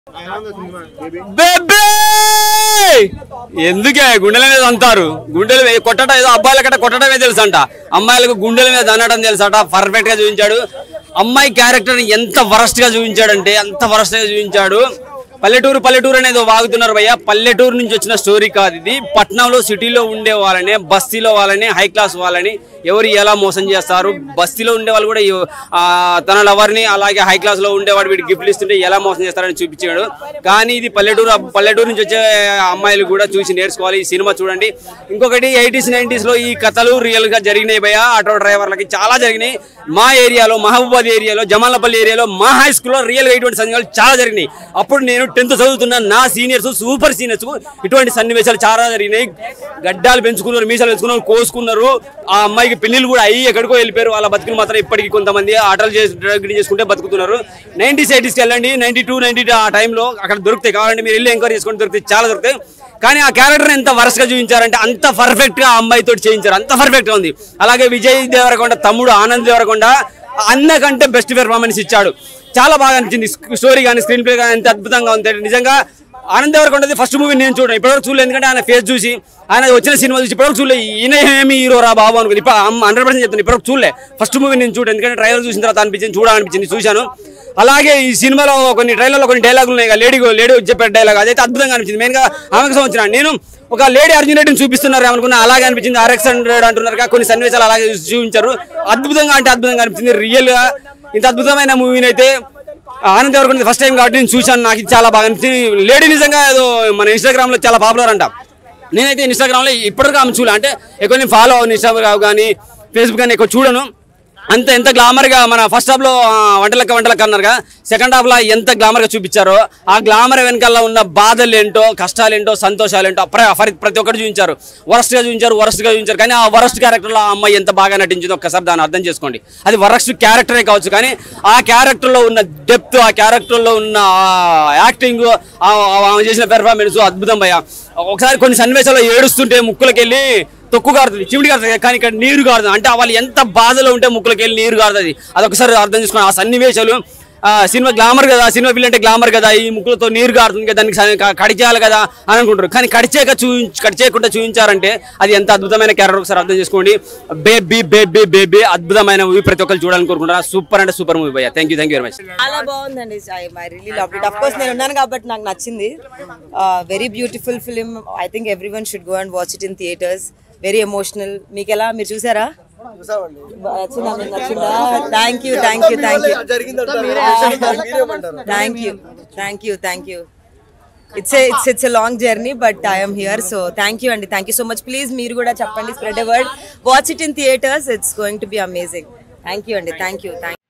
బేబే ఎందుకే గుండెల మీద అంటారు గుండెల మీద కొట్టడం ఏదో అబ్బాయిల కట్ట కొట్టడమే తెలుసు అంట అమ్మాయిలకు గుండెల మీద అనడం తెలుసు అంట పర్ఫెక్ట్ గా చూపించాడు అమ్మాయి క్యారెక్టర్ ఎంత వరస్ట్ గా చూపించాడంటే అంత వరస్ట్ గా చూపించాడు పల్లెటూరు పల్లెటూరు అనేది వాగుతున్నారు భయ్య పల్లెటూరు నుంచి వచ్చిన స్టోరీ కాదు ఇది పట్నంలో సిటీలో ఉండే వాళ్ళని బస్తీలో వాళ్ళని హై క్లాస్ వాళ్ళని ఎవరు ఎలా మోసం చేస్తారు బస్తీలో ఉండే వాళ్ళు కూడా ఎవ- ఆ, తన లవర్ని అలాగే హై క్లాస్ లో ఉండేవాడు వీడికి గిఫ్ట్లు ఇస్తుంటే ఎలా మోసం చేస్తారని చూపించాడు కానీ ఇది పల్లెటూరు పల్లెటూరు నుంచి వచ్చే అమ్మాయిలు కూడా చూసి నేర్చుకోవాలి ఈ సినిమా చూడండి ఇంకొకటి ఎయిటీస్ నైన్టీస్ లో ఈ కథలు రియల్ గా జరిగినాయి భయ్య ఆటో డ్రైవర్లకి చాలా జరిగినాయి మా ఏరియాలో మహబూబాద్ ఏరియాలో జమాలపల్లి ఏరియాలో మా హై స్కూల్లో రియల్ గా ఇటువంటి సన్నివేశాలు చాలా జరిగినాయి అప్పుడు నేను టెన్త్ చదువుతున్న నా సీనియర్స్ సూపర్ సీనియర్స్ ఇటువంటి సన్నివేశాలు చాలా జరిగినాయి గడ్డాలు పెంచుకున్నారు మీసాలు పెంచుకున్నారు కోసుకున్నారు ఆ అమ్మాయికి పెళ్లిళ్ళు కూడా అయ్యి ఎక్కడికో వెళ్ళిపోయారు వాళ్ళ బతుకులు మాత్రం ఇప్పటికీ కొంతమంది ఆటలు చేసి డ్రగ్ చేసుకుంటే బతుకుతున్నారు నైన్టీస్ ఎయిటీస్కి వెళ్ళండి నైన్టీ టూ నైన్టీ ఆ టైంలో అక్కడ దొరుకుతాయి కావాలంటే మీరు వెళ్ళి ఎంక్వైరీ చేసుకుంటే దొరుకుతాయి చాలా దొరుకుతాయి కానీ ఆ క్యారెక్టర్ ఎంత వరసగా చూపించారంటే అంత పర్ఫెక్ట్ గా ఆ అమ్మాయితో చేయించారు అంత పర్ఫెక్ట్ గా ఉంది అలాగే విజయ్ దేవరకొండ తమ్ముడు ఆనంద్ దేవరకొండ అన్న కంటే బెస్ట్ పెర్ఫార్మెన్స్ ఇచ్చాడు చాలా బాగా అనిపించింది స్టోరీ కానీ స్క్రీన్ ప్లే కానీ ఎంత అద్భుతంగా ఉంది నిజంగా ఆనంద్ దేవరకొండది ఫస్ట్ మూవీ నేను చూడను ఇప్పటివరకు చూడలేదు ఎందుకంటే ఆయన ఫేస్ చూసి ఆయన వచ్చిన సినిమా చూసి ఇప్పటివరకు చూడలేదు ఈయన ఏమి హీరో రా బాబు అనుకుని ఇప్పుడు హండ్రెడ్ పర్సెంట్ చెప్తాను ఇప్పటివరకు చూడలే ఫస్ట్ మూవీ నేను చూడను ఎందుకంటే ట్రైలర్ చూసిన తర్వాత అనిపించింది చూడాలనిపించింది చూశాను అలాగే ఈ సినిమాలో కొన్ని ట్రైలర్లో కొన్ని డైలాగులు ఉన్నాయి లేడీ లేడీ చెప్పే డైలాగ్ అదైతే అద్భుతంగా అనిపించింది మెయిన్గా ఆమెకు సంబంధించిన నేను ఒక లేడీ అర్జున్ రెడ్డిని చూపిస్తున్నారు అనుకున్నా అలాగే అనిపించింది ఆర్ఎక్స్ హండ్రెడ్ అంటున్నారు కదా, కొన్ని సన్నివేశాలు అలాగే చూపించారు అద్భుతంగా అంటే అద్భుతంగా అనిపించింది రియల్గా ఇంత అద్భుతమైన మూవీని అయితే ఆనంద్ ఎవరికి ఫస్ట్ టైం కాబట్టి నేను చూశాను నాకు ఇది చాలా బాగా అనిపించింది లేడీ నిజంగా ఏదో మన ఇన్స్టాగ్రామ్ లో చాలా పాపులర్ అంట నేనైతే ఇన్స్టాగ్రామ్ లో ఇప్పటికీ ఆమె చూడలే అంటే ఎక్కువ నేను ఫాలో అవును ఇన్స్టాగ్రామ్ కానీ ఫేస్బుక్ కానీ ఎక్కువ చూడను అంత ఎంత గ్లామర్ గా మన ఫస్ట్ హాఫ్ లో ఆ, వంటలక్క వంటలక్క అన్నారు కదా సెకండ్ హాఫ్ లో ఎంత గ్లామర్ గా చూపించారో ఆ గ్లామర్ వెనకాల ఉన్న బాధలు ఏంటో కష్టాలు ఏంటో సంతోషాలు ఏంటో ప్ర- ఫరి- ప్రతి ఒక్కటి చూపించారు వరస్ట్ గా చూపించారు వరస్ట్ గా చూపించారు కానీ ఆ వరస్ట్ క్యారెక్టర్ లో ఆ అమ్మాయి ఎంత బాగా నటించిందో ఒక్కసారి దాన్ని అర్థం చేసుకోండి అది వరస్ట్ క్యారెక్టరే కావచ్చు కానీ ఆ క్యారెక్టర్ లో ఉన్న డెప్త్ ఆ క్యారెక్టర్ లో ఉన్న యాక్టింగ్ ఆమె చేసిన పెర్ఫార్మెన్స్ అద్భుతం భయ ఒకసారి కొన్ని సన్నివేశాల్లో ఏడుస్తుంటే ముక్కులకెళ్ళి తొక్కు కారుతుంది చిమిడి కారుతుంది కానీ ఇక్కడ నీరు కారుతుంది అంటే వాళ్ళు ఎంత బాధలో ఉంటే ముక్కులకి వెళ్ళి నీరు కారుతుంది అదొకసారి అర్థం చేసుకుని ఆ సన్నివేశాలు ఆ సినిమా గ్లామర్ కదా సినిమా పిల్ల అంటే గ్లామర్ కదా ఈ ముక్కులతో నీరు కారుతుంది కదా దానికి స- క- కడిచేయాలి కదా అని అనుకుంటారు కానీ కడిచేక చూపించి కడిచేయకుండా చూపించారంటే అది ఎంత అద్భుతమైన క్యారెక్టర్ ఒకసారి అర్థం చేసుకోండి బేబీ బేబీ బేబీ అద్భుతమైన మూవీ ప్రతి ఒక్కరు చూడాలని కోరుకుంటారా సూపర్ అంటే సూపర్ మూవీ భయ్య thank you thank you very much చాలా బాగుందండి I really love it of course నేను ఉన్నాను కాబట్టి నాకు నచ్చింది very beautiful film I think every one should go and watch it in theatres very emotional మీకు ఎలా మీరు చూసారా బా- నచ్చిందా మీకు నచ్చిందా thank you thank you thank you thank you thank you thank you it's it's it's a long journey but I'm here so thank you అండి thank you so much please మీరు కూడా చెప్పండి spread a word watch it in theatres it's going to be amazing thank you అండి thank you thank